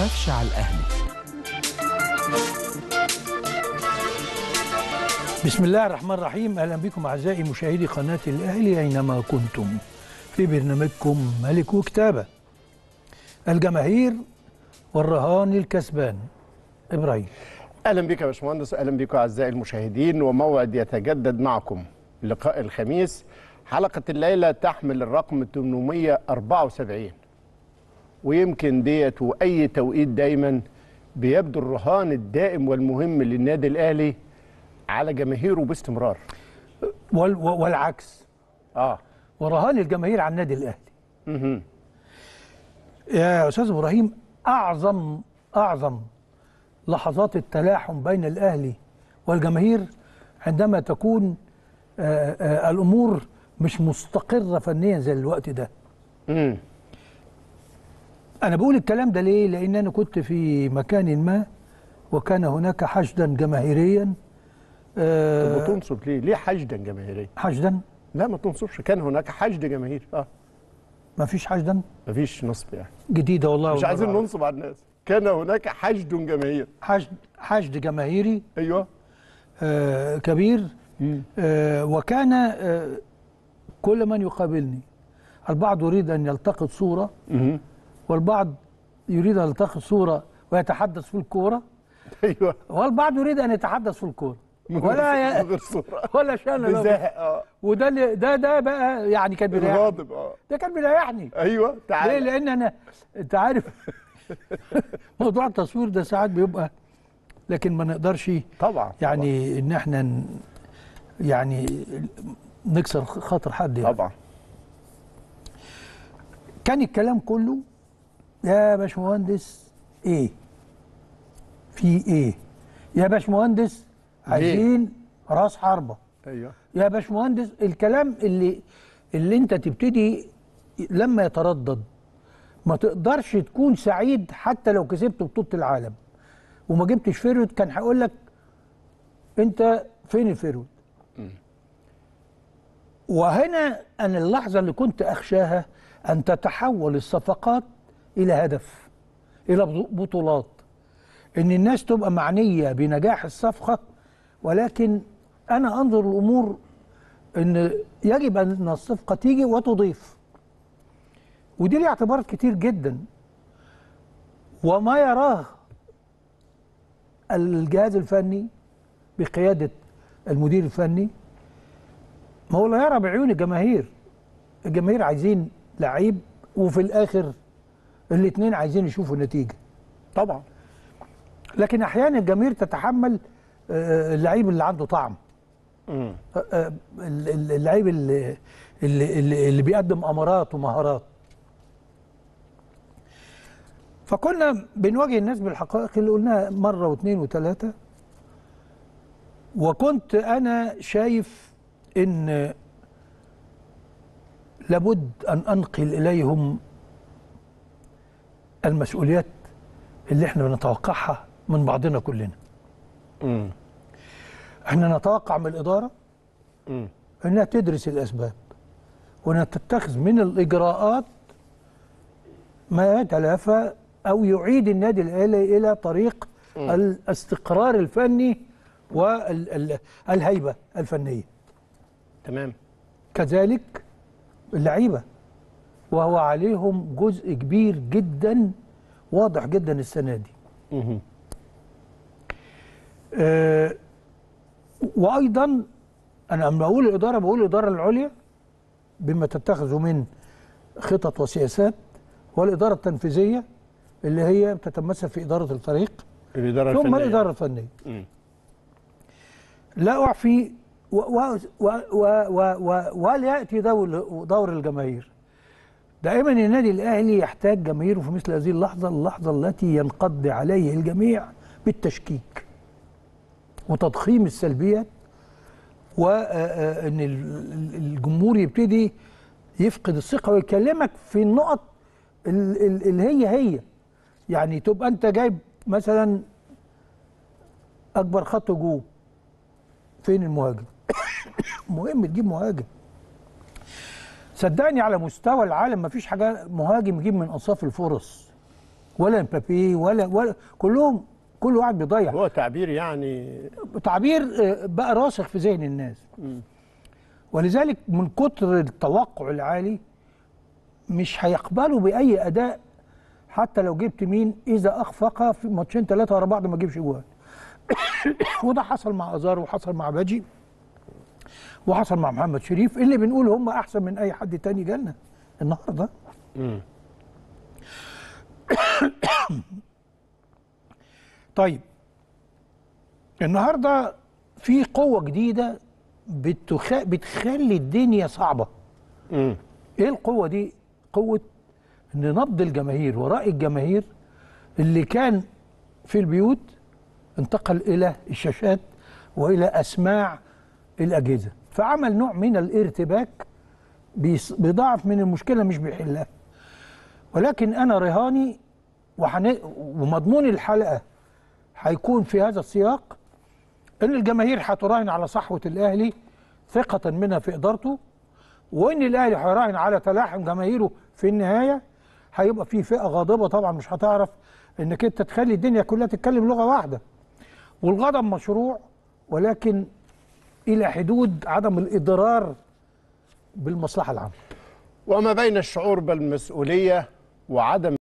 تخافش على الأهلي بسم الله الرحمن الرحيم اهلا بكم اعزائي مشاهدي قناه الاهلي اينما كنتم في برنامجكم ملك وكتابه الجماهير والرهان الكسبان ابراهيم اهلا بك يا باشمهندس اهلا بكم اعزائي المشاهدين وموعد يتجدد معكم لقاء الخميس حلقه الليله تحمل الرقم 874 ويمكن ديت واي توقيت دايما بيبدو الرهان الدائم والمهم للنادي الاهلي على جماهيره باستمرار وال والعكس اه ورهان الجماهير على النادي الاهلي مهم. يا استاذ ابراهيم اعظم اعظم لحظات التلاحم بين الاهلي والجماهير عندما تكون آه، آه، الامور مش مستقره فنيا زي الوقت ده مم. انا بقول الكلام ده ليه لان انا كنت في مكان ما وكان هناك حشدا جماهيريا آه، طب وتنصب ليه؟ ليه حشدا جماهيريا؟ حشدا لا ما تنصبش كان هناك حشد جماهيري اه ما فيش حشدا مفيش نصب يعني جديده والله مش والله عايزين العظيم. ننصب على الناس كان هناك حشد جماهيري حشد حشد جماهيري ايوه آه، كبير آه، وكان آه، كل من يقابلني البعض يريد ان يلتقط صوره مهم. والبعض يريد ان يلتقط صوره ويتحدث في الكوره ايوه والبعض يريد ان يتحدث في الكوره من غير- ولا من غير صوره ولا شان له بزهق اه وده اللي- ده ده بقى يعني كان بيريحني الغاضب اه ده كان بيريحني ايوه ليه؟ تعالى لان انا انت عارف موضوع التصوير ده ساعات بيبقى لكن ما نقدرش طبعا يعني ان احنا ن- يعني نكسر خاطر حد يعني. طبعا كان الكلام كله يا باشمهندس ايه في ايه يا باشمهندس عايزين راس حربه ايوه يا باشمهندس الكلام اللي اللي انت تبتدي لما يتردد ما تقدرش تكون سعيد حتى لو كسبت بطولة العالم وما جبتش فيرود كان هيقول لك انت فين الفيرود وهنا انا اللحظة اللي كنت اخشاها ان تتحول الصفقات الى هدف الى بطولات ان الناس تبقى معنية بنجاح الصفقة ولكن انا انظر الامور ان يجب ان الصفقه تيجي وتضيف ودي ليها اعتبارات كتير جدا وما يراه الجهاز الفني بقياده المدير الفني ما هو لا يرى بعيون الجماهير الجماهير عايزين لعيب وفي الاخر الاثنين عايزين يشوفوا النتيجه طبعا لكن احيانا الجماهير تتحمل آه، اللعيب اللي عنده طعم مم. آه، ال- ال- اللعيب اللي, اللي, اللي اللي بيقدم امارات ومهارات فكنا بنواجه الناس بالحقائق اللي قلناها مره واثنين وثلاثه وكنت انا شايف ان لابد ان انقل اليهم المسؤوليات اللي احنا بنتوقعها من بعضنا كلنا مم. احنا نتوقع من الاداره مم. انها تدرس الاسباب وانها تتخذ من الاجراءات ما يتلافى او يعيد النادي الاهلي الى طريق الاستقرار الفني والهيبه الفنيه تمام كذلك اللعيبه وهو عليهم جزء كبير جدا واضح جدا السنه دي مهم. آه، وايضا انا لما بقول الاداره بقول الاداره العليا بما تتخذه من خطط وسياسات والاداره التنفيذيه اللي هي بتتمثل في اداره الفريق الاداره ثم الفنيه الاداره الفنيه مم. لا اعفي و و و و و و ولا ياتي دور دور الجماهير دائما النادي الاهلي يحتاج جماهيره في مثل هذه اللحظه اللحظه التي ينقضي عليه الجميع بالتشكيك وتضخيم السلبيات وان الجمهور يبتدي يفقد الثقه ويكلمك في النقط ال- ال- اللي هي هي يعني تبقى انت جايب مثلا اكبر خط هجوم فين المهاجم مهم تجيب مهاجم صدقني على مستوى العالم مفيش حاجه مهاجم يجيب من انصاف الفرص ولا مبابي ولا ولا كلهم كل واحد بيضيع هو تعبير يعني تعبير آه، بقى راسخ في ذهن الناس ولذلك من كتر التوقع العالي مش هيقبلوا باي اداء حتى لو جبت مين اذا اخفق في ماتشين ثلاثه ورا بعض ما جيبش جوان وده حصل مع ازار وحصل مع باجي وحصل مع محمد شريف اللي بنقول هم احسن من اي حد تاني جالنا النهارده طيب النهارده في قوه جديده بتخ... بتخلي الدنيا صعبه مم. ايه القوه دي قوه ان نبض الجماهير وراء الجماهير اللي كان في البيوت انتقل الى الشاشات والى اسماع الاجهزه فعمل نوع من الارتباك بيص- بيضاعف من المشكله مش بيحلها ولكن انا رهاني وحن... ومضمون الحلقه هيكون في هذا السياق ان الجماهير هتراهن على صحوه الاهلي ثقه منها في ادارته وان الاهلي هيراهن على تلاحم جماهيره في النهايه هيبقى في فئه غاضبه طبعا مش هتعرف انك انت تخلي الدنيا كلها تتكلم لغه واحده والغضب مشروع ولكن الى حدود عدم الاضرار بالمصلحه العامه وما بين الشعور بالمسؤوليه وعدم